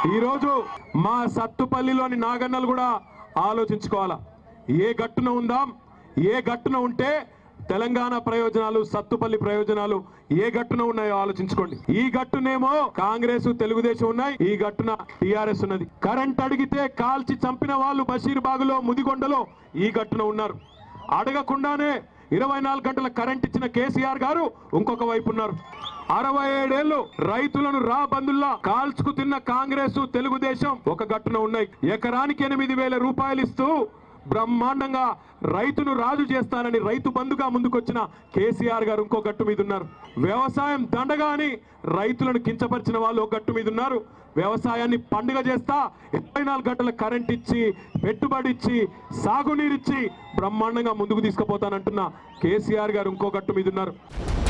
ఈరోజు మా సత్తుపల్లిలోని నాగన్నలు కూడా ఆలోచించుకోవాలా ఏ గట్టున ఉందాం ఏ గట్టున ఉంటే తెలంగాణ ప్రయోజనాలు సత్తుపల్లి ప్రయోజనాలు ఏ గట్టున ఉన్నాయో ఆలోచించుకోండి ఈ గట్టునేమో కాంగ్రెస్ తెలుగుదేశం ఉన్నాయి ఈ గట్టున టిఆర్ఎస్ ఉన్నది కరెంట్ అడిగితే కాల్చి చంపిన వాళ్ళు బషీర్బాగులో ముదిగొండలో ఈ గట్టున ఉన్నారు అడగకుండానే ఇరవై నాలుగు గంటల కరెంట్ ఇచ్చిన కేసీఆర్ గారు ఇంకొక వైపు ఉన్నారు అరవై ఏడేళ్లు రైతులను రా బంధుల్లా కాల్చుకు తిన్న కాంగ్రెస్ తెలుగుదేశం ఒక గట్టున ఉన్నాయి ఎకరానికి ఎనిమిది వేల రూపాయలు ఇస్తూ బ్రహ్మాండంగా రైతును రాజు చేస్తానని రైతు బంధుగా ముందుకొచ్చిన కేసీఆర్ గారు ఇంకో గట్టు మీద ఉన్నారు వ్యవసాయం దండగా అని రైతులను కించపరిచిన వాళ్ళు ఒక గట్టు మీద ఉన్నారు వ్యవసాయాన్ని పండుగ చేస్తా ఇరవై నాలుగు గంటల కరెంట్ ఇచ్చి పెట్టుబడి ఇచ్చి సాగునీరిచ్చి బ్రహ్మాండంగా ముందుకు తీసుకుపోతానంటున్న కేసీఆర్ గారు ఇంకో గట్టు మీద ఉన్నారు